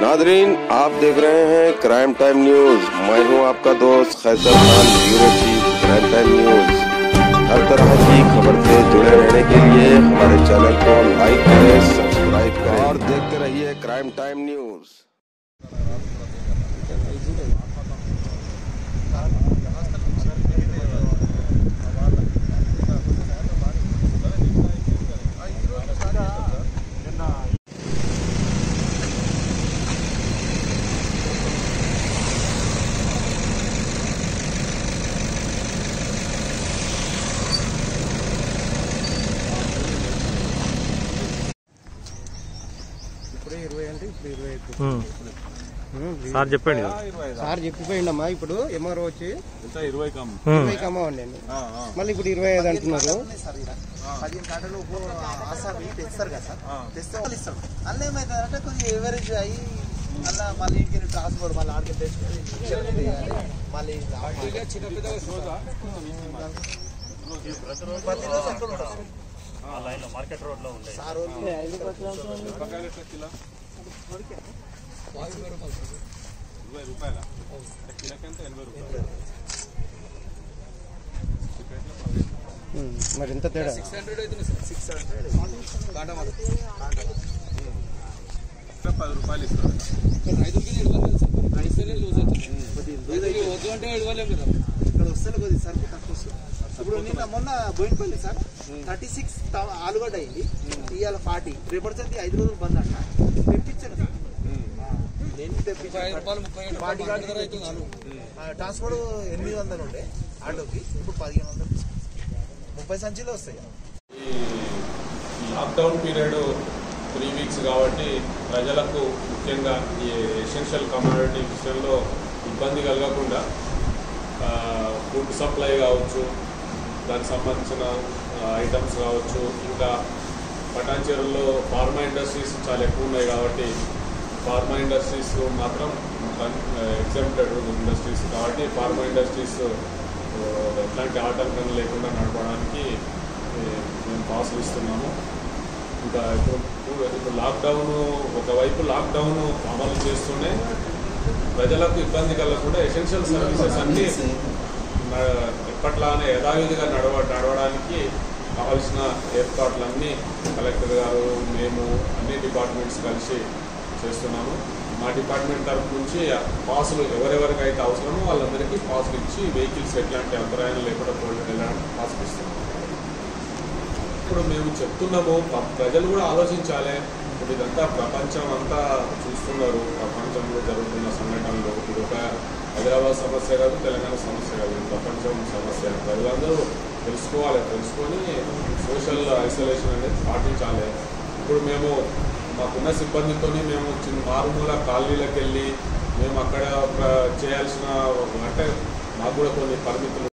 Nadreen आप देख रहे हैं क्राइम टाइम न्यूज मैं हूं आपका दोस्त Khaiser Khan bureau chief crime time news हर तरह की खबर से जुड़े रहने के लिए हमारे चैनल को लाइक करें सब्सक्राइब करें और देखते रहिए क्राइम टाइम न्यूज ఇప్పుడే ఇరవై అంటే ఇప్పుడు ఇరవై ఐదు సార్ చెప్పండి సార్ చెప్పిపోయిండమ్మా ఇప్పుడు ఎంఆర్ఓ వచ్చి ఎంత ఇరవై కమ్ ఇరవై కమ్మండి అండి మళ్ళీ ఇప్పుడు ఇరవై ఐదు అంటున్నారు పదిహేను గంటలు ఆసార్ తెస్తారు కదా సార్ తెస్తే వాళ్ళు ఇస్తారు అందులో ఏమవుతుందంటే కొంచెం ఎవరేజ్ అయ్యి మళ్ళీ మళ్ళీ ఇంటికి ట్రాన్స్పోర్ట్ మళ్ళీ ఆడికి తెచ్చుకొని మళ్ళీ ప్రతిరోజు ఎక్కడ ఉంటారు సార్ వాళ్ళు ఇరవై రూపాయల కిలోకి ఎంత ఎనభై రూపాయలు ఉమ్, మరి ఎంత తేడా ఇంకా పది రూపాయలు ఇస్తారు ఇక్కడ వస్తే కొద్దిగా సరుకు తక్కువ వస్తుంది ఇప్పుడు నిన్న మొన్న బోయినపల్లి సార్ థర్టీ సిక్స్ ఆలుగడ్డ అయింది ఇవాళ ఫార్టీ రేపటి సంది ఐదు రోజులు బంద్ అంట తెప్పించాను సార్ నేను తెప్పించాను ఫార్టీ ట్రాన్స్పోర్ట్ ఎనిమిది వందలు ఉండే ఆటోకి ఇప్పుడు పదిహేను వందలు ముప్పై సంచులు వస్తాయి ఈ లాక్డౌన్ పీరియడ్ త్రీ వీక్స్ కాబట్టి ప్రజలకు ముఖ్యంగా ఈ ఎసెన్షియల్ కమ్యూనిటీ విషయంలో ఇబ్బంది కలగకుండా ఫుడ్ సప్లై కావచ్చు దానికి సంబంధించిన ఐటమ్స్ కావచ్చు ఇంకా పటాన్చేరులో ఫార్మా ఇండస్ట్రీస్ చాలా ఎక్కువ ఉన్నాయి కాబట్టి ఫార్మా ఇండస్ట్రీస్ మాత్రం ఎగ్జామ్టెడ్ ఇండస్ట్రీస్ కాబట్టి ఫార్మా ఇండస్ట్రీస్ ఎట్లాంటి ఆటంకం లేకుండా నడపడానికి ఏ, మేము పాసులు ఇస్తున్నాము ఇంకా ఇప్పుడు ఇప్పుడు లాక్డౌన్ ఒకవైపు లాక్డౌన్ అమలు చేస్తూనే ప్రజలకు ఇబ్బంది కలగకుండా ఎసెన్షియల్ సర్వీసెస్ అన్ని న- ఎప్పట్లానే యథావిధిగా నడవ నడవడానికి కావాల్సిన ఏర్పాట్లన్నీ కలెక్టర్ గారు మేము అన్ని డిపార్ట్మెంట్స్ కలిసి చేస్తున్నాము మా డిపార్ట్మెంట్ తరఫు నుంచి పాసులు ఎవరెవరికి అయితే అవసరమో వాళ్ళందరికీ పాసులు ఇచ్చి వెహికల్స్ ఎట్లాంటి అంతరాయం లేకుండా పోటీ వెళ్ళడానికి పాసులు ఇస్తున్నాము ఇప్పుడు మేము చెప్తున్నాము ప- ప్రజలు కూడా ఆలోచించాలి ఇప్పుడు ఇదంతా ప్రపంచం అంతా చూస్తున్నారు ప్రపంచంలో జరుగుతున్న సంఘటనలు ఇది ఒక హైదరాబాద్ సమస్య కాదు తెలంగాణ సమస్య కాదు ఇది ప్రపంచం సమస్య ప్రజలందరూ తెలుసుకోవాలి తెలుసుకొని సోషల్ ఐసోలేషన్ అనేది పాటించాలి ఇప్పుడు మేము మాకున్న సిబ్బందితోని మేము చిన్న మారుమూల కాలనీలకు వెళ్ళి మేము అక్కడ ఒక చేయాల్సిన అంటే మాకు కూడా కొన్ని పరిమితులు